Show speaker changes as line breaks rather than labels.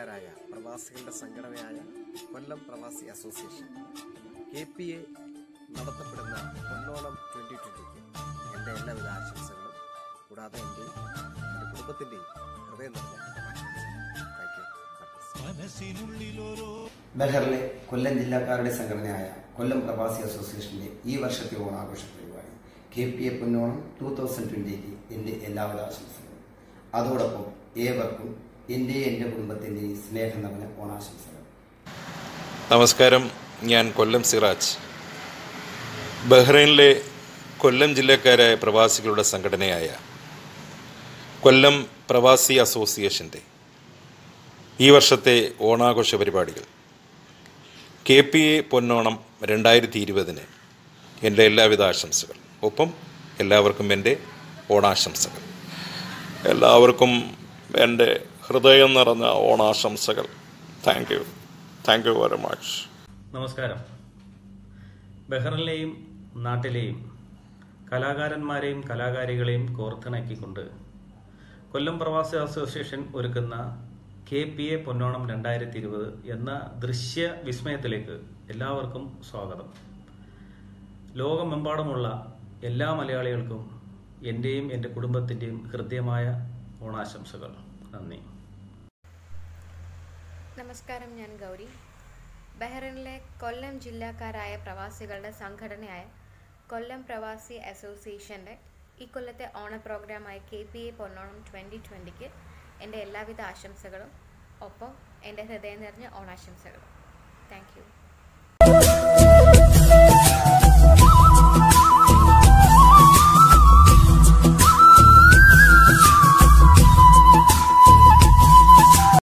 ജില്ലക്കാരായ പ്രവാസികളുടെ സംഘടനയായ കൊല്ലം പ്രവാസി അസോസിയേഷൻ കെ പി എ നടത്തപ്പെടുന്ന പൊന്നോണം ട്വൻ്റി ട്വൻ്റിക്ക് എൻ്റെ എല്ലാവിധ ആശംസകളും കൂടാതെ എൻ്റെയും എൻ്റെ കുടുംബത്തിൻ്റെയും ഹൃദയം നിറഞ്ഞ താങ്ക് യു
മനസ്സിനുള്ളിലോരോ
ബഹറിലെ കൊല്ലം ജില്ലക്കാരുടെ സംഘടനയായ കൊല്ലം പ്രവാസി അസോസിയേഷന്റെ ഈ വർഷത്തെ ഓണാഘോഷ പരിപാടി K P A Ponnonam two thousand ട്വന്റിക്ക് എന്റെ എല്ലാവിധ ആശംസകളും അതോടൊപ്പം ഏവർക്കും എന്റെ എന്റെ കുടുംബത്തിന്റെയും സ്നേഹം നിറഞ്ഞ ഓണാശംസകൾ
നമസ്കാരം ഞാൻ കൊല്ലം സിറാജ് ബഹ്റൈനിലെ കൊല്ലം ജില്ലക്കാരായ പ്രവാസികളുടെ സംഘടനയായ കൊല്ലം പ്രവാസി അസോസിയേഷൻ്റെ ഈ വർഷത്തെ ഓണാഘോഷ പരിപാടികൾ കെ പി എ പൊന്നോണം രണ്ടായിരത്തി ഇരുപതിന് എൻ്റെ എല്ലാവിധ ആശംസകൾ ഒപ്പം എല്ലാവർക്കും എൻ്റെ ഓണാശംസകൾ എല്ലാവർക്കും എൻ്റെ ഹൃദയം നിറഞ്ഞ ഓണാശംസകൾ thank you thank you very much
നമസ്കാരം ബഹ്റിനിലെയും നാട്ടിലെയും കലാകാരന്മാരെയും കലാകാരികളെയും കോർത്തിണക്കിക്കൊണ്ട് കൊല്ലം പ്രവാസി അസോസിയേഷൻ ഒരുക്കുന്ന കെ പി എ പൊന്നോണം രണ്ടായിരത്തി ഇരുപത് എന്ന ദൃശ്യ വിസ്മയത്തിലേക്ക് എല്ലാവർക്കും സ്വാഗതം ലോകമെമ്പാടുമുള്ള എല്ലാ മലയാളികൾക്കും എൻ്റെയും എൻ്റെ കുടുംബത്തിൻ്റെയും ഹൃദ്യമായ ഓണാശംസകൾ നന്ദി
നമസ്കാരം ഞാൻ ഗൗരി ബഹ്റിനിലെ കൊല്ലം ജില്ലക്കാരായ പ്രവാസികളുടെ സംഘടനയായ കൊല്ലം പ്രവാസി അസോസിയേഷൻ്റെ ഈ കൊല്ലത്തെ ഓണ പ്രോഗ്രാമായ K P A Ponnonam twenty ട്വൻ്റിക്ക് എൻ്റെ എല്ലാവിധ ആശംസകളും ഒപ്പം എൻ്റെ ഹൃദയം നിറഞ്ഞ ഓണാശംസകളും താങ്ക് യു